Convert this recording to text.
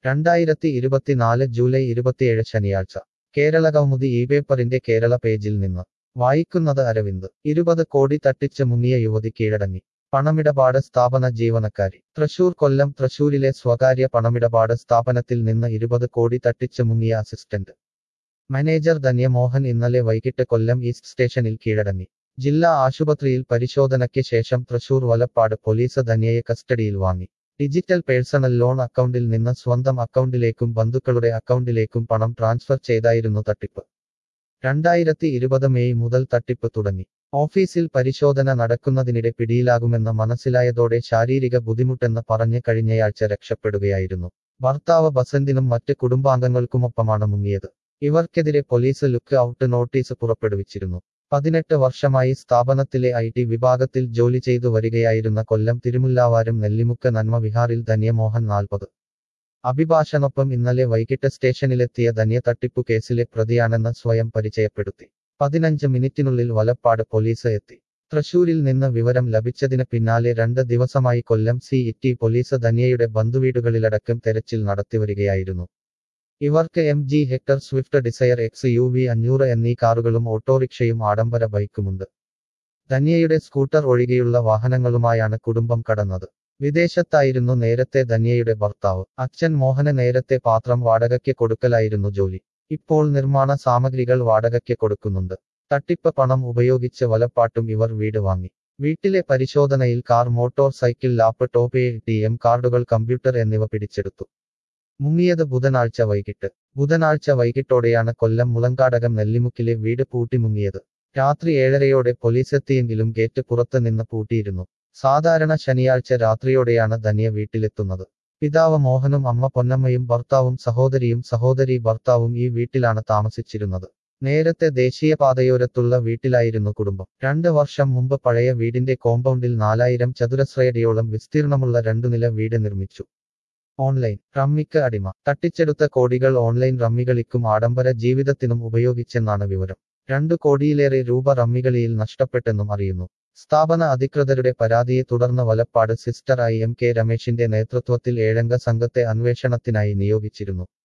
രണ്ടായിരത്തി ഇരുപത്തിനാല് ജൂലൈ ഇരുപത്തിയേഴ് ശനിയാഴ്ച കേരള കൗമുദി ഈ പേപ്പറിന്റെ കേരള പേജിൽ നിന്ന് വായിക്കുന്നത് അരവിന്ദ് ഇരുപത് കോടി തട്ടിച്ച് മുങ്ങിയ യുവതി കീഴടങ്ങി പണമിടപാട് സ്ഥാപന ജീവനക്കാരി തൃശൂർ കൊല്ലം തൃശൂരിലെ സ്വകാര്യ പണമിടപാട് സ്ഥാപനത്തിൽ നിന്ന് ഇരുപത് കോടി തട്ടിച്ച് മുങ്ങിയ അസിസ്റ്റന്റ് മാനേജർ ധന്യ മോഹൻ ഇന്നലെ വൈകിട്ട് കൊല്ലം ഈസ്റ്റ് സ്റ്റേഷനിൽ കീഴടങ്ങി ജില്ലാ ആശുപത്രിയിൽ പരിശോധനയ്ക്ക് ശേഷം തൃശൂർ വലപ്പാട് പോലീസ് ധന്യയെ കസ്റ്റഡിയിൽ വാങ്ങി ഡിജിറ്റൽ പേഴ്സണൽ ലോൺ അക്കൗണ്ടിൽ നിന്ന് സ്വന്തം അക്കൗണ്ടിലേക്കും ബന്ധുക്കളുടെ അക്കൗണ്ടിലേക്കും പണം ട്രാൻസ്ഫർ ചെയ്തായിരുന്നു തട്ടിപ്പ് രണ്ടായിരത്തി ഇരുപത് മെയ് മുതൽ തട്ടിപ്പ് തുടങ്ങി ഓഫീസിൽ പരിശോധന നടക്കുന്നതിനിടെ പിടിയിലാകുമെന്ന് മനസ്സിലായതോടെ ശാരീരിക ബുദ്ധിമുട്ടെന്ന് പറഞ്ഞ് കഴിഞ്ഞയാഴ്ച രക്ഷപ്പെടുകയായിരുന്നു ഭർത്താവ് ബസന്തിനും മറ്റ് കുടുംബാംഗങ്ങൾക്കുമൊപ്പമാണ് മുങ്ങിയത് ഇവർക്കെതിരെ പോലീസ് ലുക്ക് ഔട്ട് നോട്ടീസ് പുറപ്പെടുവിച്ചിരുന്നു പതിനെട്ട് വർഷമായി സ്ഥാപനത്തിലെ ഐ ടി വിഭാഗത്തിൽ ജോലി ചെയ്തു വരികയായിരുന്ന കൊല്ലം തിരുമുല്ലാവാരം നെല്ലിമുക്ക് നന്മ വിഹാറിൽ ധന്യമോഹൻ നാൽപ്പത് അഭിഭാഷനൊപ്പം ഇന്നലെ വൈകിട്ട് സ്റ്റേഷനിലെത്തിയ ധന്യ തട്ടിപ്പു കേസിലെ പ്രതിയാണെന്ന് സ്വയം പരിചയപ്പെടുത്തി പതിനഞ്ച് മിനിറ്റിനുള്ളിൽ വലപ്പാട് പോലീസ് എത്തി തൃശൂരിൽ നിന്ന് വിവരം ലഭിച്ചതിന് പിന്നാലെ രണ്ട് ദിവസമായി കൊല്ലം സി ഇറ്റി പോലീസ് ധന്യയുടെ ബന്ധുവീടുകളിലടക്കം തെരച്ചിൽ നടത്തിവരികയായിരുന്നു ഇവർക്ക് M G Hector Swift Dzire X U V അഞ്ഞൂറ് എന്നീ കാറുകളും ഓട്ടോറിക്ഷയും ആഡംബര ബൈക്കുമുണ്ട് ധന്യയുടെ സ്കൂട്ടർ ഒഴികെയുള്ള വാഹനങ്ങളുമായാണ് കുടുംബം കടന്നത് വിദേശത്തായിരുന്നു നേരത്തെ ധന്യയുടെ ഭർത്താവ് അച്ഛൻ മോഹന് നേരത്തെ പാത്രം വാടകയ്ക്ക് കൊടുക്കലായിരുന്നു ജോലി ഇപ്പോൾ നിർമ്മാണ സാമഗ്രികൾ വാടകയ്ക്ക് കൊടുക്കുന്നുണ്ട് തട്ടിപ്പ് പണം ഉപയോഗിച്ച് വലപ്പാട്ടും ഇവർ വീട് വാങ്ങി വീട്ടിലെ പരിശോധനയിൽ car motor cycle laptop A T M കാർഡുകൾ കമ്പ്യൂട്ടർ എന്നിവ പിടിച്ചെടുത്തു മുങ്ങിയത് ബുധനാഴ്ച വൈകിട്ട് ബുധനാഴ്ച വൈകിട്ടോടെയാണ് കൊല്ലം മുളങ്കാടകം നെല്ലിമുക്കിലെ വീട് പൂട്ടി മുങ്ങിയത് രാത്രി ഏഴരയോടെ പോലീസെത്തിയെങ്കിലും ഗേറ്റ് പുറത്ത് നിന്ന് പൂട്ടിയിരുന്നു സാധാരണ ശനിയാഴ്ച രാത്രിയോടെയാണ് ധന്യ വീട്ടിലെത്തുന്നത് പിതാവ് മോഹനും അമ്മ പൊന്നമ്മയും ഭർത്താവും സഹോദരിയും സഹോദരി ഭർത്താവും ഈ വീട്ടിലാണ് താമസിച്ചിരുന്നത് നേരത്തെ ദേശീയപാതയോരത്തുള്ള വീട്ടിലായിരുന്നു കുടുംബം രണ്ട് വർഷം മുമ്പ് പഴയ വീടിന്റെ കോമ്പൗണ്ടിൽ നാലായിരം ചതുരശ്രയടിയോളം വിസ്തീർണമുള്ള രണ്ടുനില വീട് നിർമ്മിച്ചു ഓൺലൈൻ റമ്മിക്ക് അടിമ തട്ടിച്ചെടുത്ത കോടികൾ ഓൺലൈൻ റമ്മികളിക്കും ആഡംബര ജീവിതത്തിനും ഉപയോഗിച്ചെന്നാണ് വിവരം രണ്ടു കോടിയിലേറെ രൂപ റമ്മികളിയിൽ നഷ്ടപ്പെട്ടെന്നും അറിയുന്നു സ്ഥാപന അധികൃതരുടെ പരാതിയെ തുടർന്ന് Valappad sister I M K രമേശിന്റെ നേതൃത്വത്തിൽ ഏഴംഗ സംഘത്തെ അന്വേഷണത്തിനായി നിയോഗിച്ചിരുന്നു